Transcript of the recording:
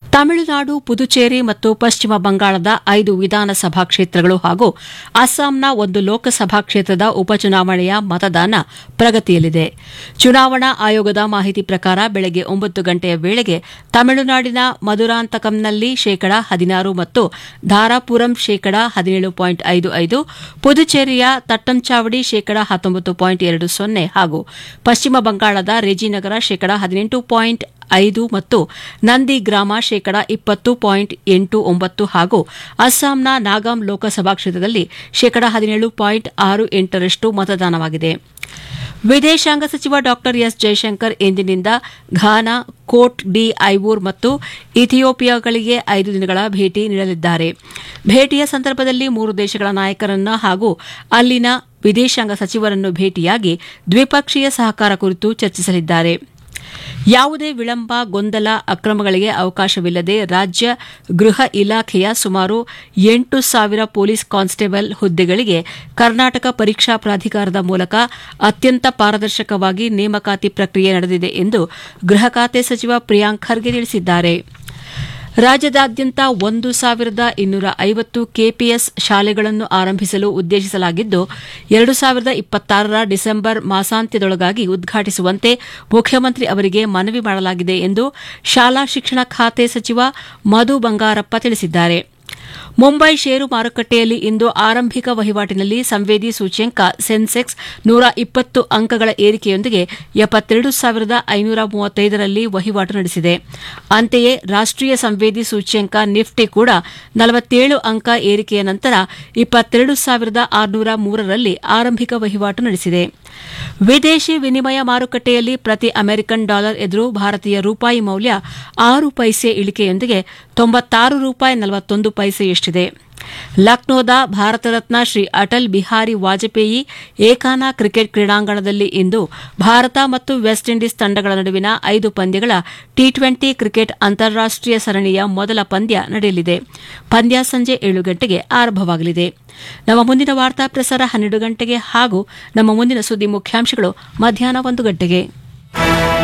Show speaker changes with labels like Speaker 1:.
Speaker 1: ತಮಿಳುನಾಡು ಪುದುಚೇರಿ ಮತ್ತು ಪಶ್ಚಿಮ ಬಂಗಾಳದ ಐದು ವಿಧಾನಸಭಾ ಕ್ಷೇತ್ರಗಳು ಹಾಗೂ ಅಸ್ಸಾಂನ ಒಂದು ಲೋಕಸಭಾ ಕ್ಷೇತ್ರದ ಉಪಚುನಾವಣೆಯ ಮತದಾನ ಪ್ರಗತಿಯಲ್ಲಿದೆ ಚುನಾವಣಾ ಆಯೋಗದ ಮಾಹಿತಿ ಪ್ರಕಾರ ಬೆಳಗ್ಗೆ ಒಂಬತ್ತು ಗಂಟೆಯ ವೇಳೆಗೆ ತಮಿಳುನಾಡಿನ ಮಧುರಾಂತಕಂನಲ್ಲಿ ಶೇಕಡ ಹದಿನಾರು ಮತ್ತು ಧಾರಾಪುರಂ ಶೇಕಡ ಹದಿನೇಳು ಪಾಯಿಂಟ್ ಐದು ಐದು ಪುದುಚೇರಿಯ ತಟ್ಟಂಚಾವಡಿ ಶೇಕಡ ಹತ್ತೊಂಬತ್ತು ಪಾಯಿಂಟ್ ಎರಡು ಸೊನ್ನೆ ಹಾಗೂ ಪಶ್ಚಿಮ ಬಂಗಾಳದ ರೆಜಿನಗರ ಶೇಕಡ ಹದಿನೆಂಟು ಪಾಯಿಂಟ್ ಐದು ಮತ್ತು ನಂದಿ ಗ್ರಾಮ ಶೇಕಡ ಇಪ್ಪತ್ತು ಪಾಯಿಂಟ್ ಎಂಟು ಒಂಬತ್ತು ಹಾಗೂ ಅಸ್ಸಾಂನ ನಾಗಾಂ ಲೋಕಸಭಾ ಕ್ಷೇತ್ರದಲ್ಲಿ ಶೇಕಡ ಹದಿನೇಳು ಪಾಯಿಂಟ್ ಆರು ಎಂಟರಷ್ಟು ಮತದಾನವಾಗಿದೆ ವಿದೇಶಾಂಗ ಸಚಿವ ಡಾ ಎಸ್ ಜೈಶಂಕರ್ ಇಂದಿನಿಂದ ಘಾನಾ ಕೋಟ್ ಡಿ ಐವೂರ್ ಮತ್ತು ಇಥಿಯೋಪಿಯಾಗಳಿಗೆ ಐದು ದಿನಗಳ ಭೇಟಿ ನೀಡಲಿದ್ದಾರೆ ಭೇಟಿಯ ಸಂದರ್ಭದಲ್ಲಿ ಮೂರು ದೇಶಗಳ ನಾಯಕರನ್ನ ಹಾಗೂ ಅಲ್ಲಿನ ವಿದೇಶಾಂಗ ಸಚಿವರನ್ನು ಭೇಟಿಯಾಗಿ ದ್ವಿಪಕ್ಷೀಯ ಸಹಕಾರ ಕುರಿತು ಚರ್ಚಿಸಲಿದ್ದಾರೆ ಯಾವುದೇ ವಿಳಂಬ ಗೊಂದಲ ಅಕ್ರಮಗಳಿಗೆ ಅವಕಾಶವಿಲ್ಲದೆ ರಾಜ್ಯ ಗೃಹ ಇಲಾಖೆಯ ಸುಮಾರು ಎಂಟು ಸಾವಿರ ಪೊಲೀಸ್ ಕಾನ್ಸ್ಟೇಬಲ್ ಹುದ್ದೆಗಳಿಗೆ ಕರ್ನಾಟಕ ಪರೀಕ್ಷಾ ಪ್ರಾಧಿಕಾರದ ಮೂಲಕ ಅತ್ಯಂತ ಪಾರದರ್ಶಕವಾಗಿ ನೇಮಕಾತಿ ಪ್ರಕ್ರಿಯೆ ನಡೆದಿದೆ ಎಂದು ಗೃಹ ಖಾತೆ ಸಚಿವ ಪ್ರಿಯಾಂಕ್ ಖರ್ಗೆ ತಿಳಿಸಿದ್ದಾರೆ ರಾಜ್ಯದಾದ್ಯಂತ ಒಂದು ಸಾವಿರದ ಇನ್ನೂರ ಐವತ್ತು ಕೆಪಿಎಸ್ ಶಾಲೆಗಳನ್ನು ಆರಂಭಿಸಲು ಉದ್ದೇಶಿಸಲಾಗಿದ್ದು ಎರಡು ಸಾವಿರದ ಇಪ್ಪತ್ತಾರರ ಡಿಸೆಂಬರ್ ಮಾಸಾಂತ್ಯದೊಳಗಾಗಿ ಉದ್ಘಾಟಿಸುವಂತೆ ಮುಖ್ಯಮಂತ್ರಿ ಅವರಿಗೆ ಮನವಿ ಮಾಡಲಾಗಿದೆ ಎಂದು ಶಾಲಾ ಶಿಕ್ಷಣ ಖಾತೆ ಸಚಿವ ಮಧು ಬಂಗಾರಪ್ಪ ತಿಳಿಸಿದ್ದಾರೆ ಮುಂಬೈ ಷೇರು ಮಾರುಕಟ್ಟೆಯಲ್ಲಿ ಇಂದು ಆರಂಭಿಕ ವಹಿವಾಟಿನಲ್ಲಿ ಸಂವೇದಿ ಸೂಚ್ಯಂಕ ಸೆನ್ಸೆಕ್ಸ್ ನೂರ ಇಪ್ಪತ್ತು ಅಂಕಗಳ ಏರಿಕೆಯೊಂದಿಗೆ ಎಪ್ಪತ್ತೆರಡು ಸಾವಿರದ ಐನೂರ ಮೂವತ್ತೈದರಲ್ಲಿ ವಹಿವಾಟು ನಡೆಸಿದೆ ಅಂತೆಯೇ ರಾಷ್ಟೀಯ ಸಂವೇದಿ ಸೂಚ್ಯಂಕ ನಿಫ್ಟಿ ಕೂಡ ನಲವತ್ತೇಳು ಅಂಕ ಏರಿಕೆಯ ನಂತರ ಇಪ್ಪತ್ತೆರಡು ಸಾವಿರದ ಆರುನೂರ ಮೂರರಲ್ಲಿ ಆರಂಭಿಕ ವಹಿವಾಟು ನಡೆಸಿದೆ ವಿದೇಶಿ ವಿನಿಮಯ ಮಾರುಕಟ್ಟೆಯಲ್ಲಿ ಪ್ರತಿ ಅಮೆರಿಕನ್ ಡಾಲರ್ ಎದುರು ಭಾರತೀಯ ರೂಪಾಯಿ ಮೌಲ್ಯ ಆರು ಪೈಸೆ ಇಳಿಕೆಯೊಂದಿಗೆ ತೊಂಬತ್ತಾರು ರೂಪಾಯಿ ನಲವತ್ತೊಂದು ಪೈಸೆಯಷ್ಟಿದೆ ಲಕ್ನೋದ ಭಾರತ ರತ್ನ ಶ್ರೀ ಅಟಲ್ ಬಿಹಾರಿ ವಾಜಪೇಯಿ ಏಕಾನ ಕ್ರಿಕೆಟ್ ಕ್ರೀಡಾಂಗಣದಲ್ಲಿ ಇಂದು ಭಾರತ ಮತ್ತು ವೆಸ್ಟ್ ಇಂಡೀಸ್ ತಂಡಗಳ ನಡುವಿನ ಐದು ಪಂದ್ಯಗಳ ಟಿ ಟ್ವೆಂಟಿ ಕ್ರಿಕೆಟ್ ಅಂತಾರಾಷ್ಟೀಯ ಸರಣಿಯ ಮೊದಲ ಪಂದ್ಯ ನಡೆಯಲಿದೆ ಪಂದ್ಯ ಸಂಜೆ ಏಳು ಗಂಟೆಗೆ ಆರಂಭವಾಗಲಿದೆ ನಮ್ಮ ಮುಂದಿನ ವಾರ್ತಾ ಪ್ರಸಾರ ಹನ್ನೆರಡು ಗಂಟೆಗೆ ಹಾಗೂ ನಮ್ಮ ಮುಂದಿನ ಸುದ್ದಿ ಮುಖ್ಯಾಂಶಗಳು ಮಧ್ಯಾಹ್ನ ಒಂದು ಗಂಟೆಗೆ